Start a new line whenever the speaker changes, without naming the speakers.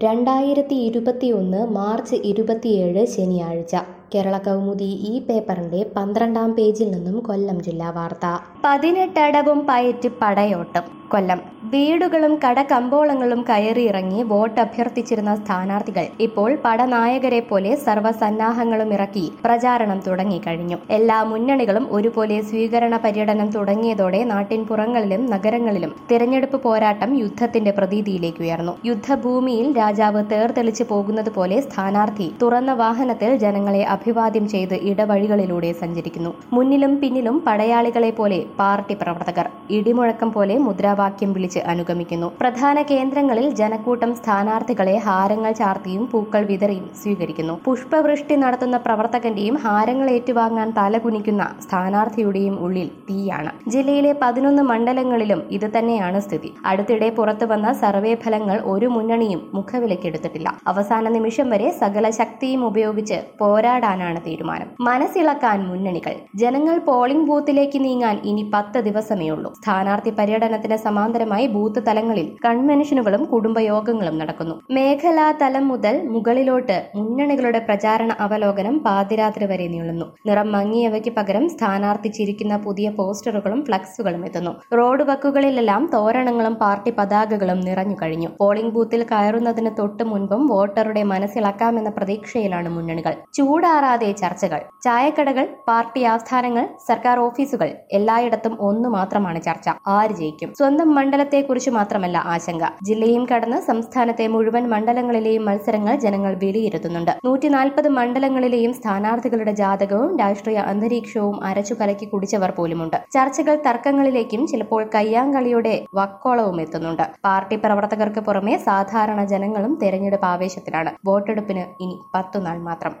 രണ്ടായിരത്തി ഇരുപത്തിയൊന്ന് മാർച്ച് ഇരുപത്തിയേഴ് ശനിയാഴ്ച കേരള കൗമുദി ഈ പേപ്പറിന്റെ പന്ത്രണ്ടാം പേജിൽ നിന്നും കൊല്ലം ജില്ലാ വാർത്ത പതിനെട്ടടവും പയറ്റ് പടയോട്ടം കൊല്ലം വീടുകളും കടകമ്പോളങ്ങളും കയറിയിറങ്ങി വോട്ട് അഭ്യർത്ഥിച്ചിരുന്ന സ്ഥാനാർത്ഥികൾ ഇപ്പോൾ പടനായകരെ പോലെ സർവ്വസന്നാഹങ്ങളും ഇറക്കി പ്രചാരണം തുടങ്ങിക്കഴിഞ്ഞു എല്ലാ മുന്നണികളും ഒരുപോലെ സ്വീകരണ പര്യടനം തുടങ്ങിയതോടെ നാട്ടിൻ പുറങ്ങളിലും നഗരങ്ങളിലും തിരഞ്ഞെടുപ്പ് പോരാട്ടം യുദ്ധത്തിന്റെ പ്രതീതിയിലേക്ക് ഉയർന്നു യുദ്ധഭൂമിയിൽ രാജാവ് തേർതെളിച്ചു പോകുന്നത് പോലെ സ്ഥാനാർത്ഥി തുറന്ന വാഹനത്തിൽ ജനങ്ങളെ അഭിവാദ്യം ചെയ്ത് ഇടവഴികളിലൂടെ സഞ്ചരിക്കുന്നു മുന്നിലും പിന്നിലും പടയാളികളെ പോലെ പാർട്ടി പ്രവർത്തകർ ഇടിമുഴക്കം പോലെ മുദ്രാവാക്യം വിളിച്ച് അനുഗമിക്കുന്നു പ്രധാന കേന്ദ്രങ്ങളിൽ ജനക്കൂട്ടം സ്ഥാനാർത്ഥികളെ ഹാരങ്ങൾ ചാർത്തിയും പൂക്കൾ വിതറിയും സ്വീകരിക്കുന്നു പുഷ്പവൃഷ്ടി നടത്തുന്ന പ്രവർത്തകന്റെയും ഹാരങ്ങൾ ഏറ്റുവാങ്ങാൻ തലകുനിക്കുന്ന സ്ഥാനാർത്ഥിയുടെയും ഉള്ളിൽ തീയാണ് ജില്ലയിലെ പതിനൊന്ന് മണ്ഡലങ്ങളിലും ഇത് തന്നെയാണ് സ്ഥിതി അടുത്തിടെ പുറത്തു വന്ന സർവേ ഫലങ്ങൾ ഒരു മുന്നണിയും മുഖവിലക്കെടുത്തിട്ടില്ല അവസാന നിമിഷം വരെ സകല ശക്തിയും ഉപയോഗിച്ച് പോരാടാനാണ് തീരുമാനം മനസ്സിളക്കാൻ മുന്നണികൾ ജനങ്ങൾ പോളിംഗ് ബൂത്തിലേക്ക് നീങ്ങാൻ ഇനി പത്ത് ദിവസമേ ഉള്ളൂ സ്ഥാനാർത്ഥി പര്യടനത്തിന് സമാന്തരമായി ബൂത്ത് തലങ്ങളിൽ കൺവെൻഷനുകളും കുടുംബയോഗങ്ങളും നടക്കുന്നു മേഖലാ തലം മുതൽ മുകളിലോട്ട് മുന്നണികളുടെ പ്രചാരണ അവലോകനം പാതിരാത്രി വരെ നീളുന്നു നിറം മങ്ങിയവയ്ക്ക് പകരം സ്ഥാനാർത്ഥി ചിരിക്കുന്ന പുതിയ പോസ്റ്ററുകളും ഫ്ലക്സുകളും എത്തുന്നു റോഡ് വക്കുകളിലെല്ലാം തോരണങ്ങളും പാർട്ടി പതാകകളും നിറഞ്ഞു കഴിഞ്ഞു പോളിംഗ് ബൂത്തിൽ കയറുന്നതിന് തൊട്ട് മുൻപും വോട്ടറുടെ മനസ്സിളക്കാമെന്ന പ്രതീക്ഷയിലാണ് മുന്നണികൾ ചൂടാറാതെ ചർച്ചകൾ ചായക്കടകൾ പാർട്ടി ആസ്ഥാനങ്ങൾ സർക്കാർ ഓഫീസുകൾ എല്ലായിടത്തും ഒന്നു മാത്രമാണ് ചർച്ച ആര് ജയിക്കും സ്വന്തം മണ്ഡലത്തെക്കുറിച്ച് മാത്രമല്ല ആശങ്ക ജില്ലയും കടന്ന് സംസ്ഥാനത്തെ മുഴുവൻ മണ്ഡലങ്ങളിലെയും മത്സരങ്ങൾ ജനങ്ങൾ വിലയിരുത്തുന്നുണ്ട് നൂറ്റി നാൽപ്പത് മണ്ഡലങ്ങളിലെയും സ്ഥാനാർത്ഥികളുടെ ജാതകവും രാഷ്ട്രീയ അന്തരീക്ഷവും അരച്ചു കലക്കി കുടിച്ചവർ പോലുമുണ്ട് ചർച്ചകൾ തർക്കങ്ങളിലേക്കും ചിലപ്പോൾ കയ്യാങ്കളിയുടെ വക്കോളവും എത്തുന്നുണ്ട് പാർട്ടി പ്രവർത്തകർക്ക് പുറമെ സാധാരണ ജനങ്ങളും തെരഞ്ഞെടുപ്പ് ആവേശത്തിലാണ് വോട്ടെടുപ്പിന് ഇനി പത്തുനാൾ മാത്രം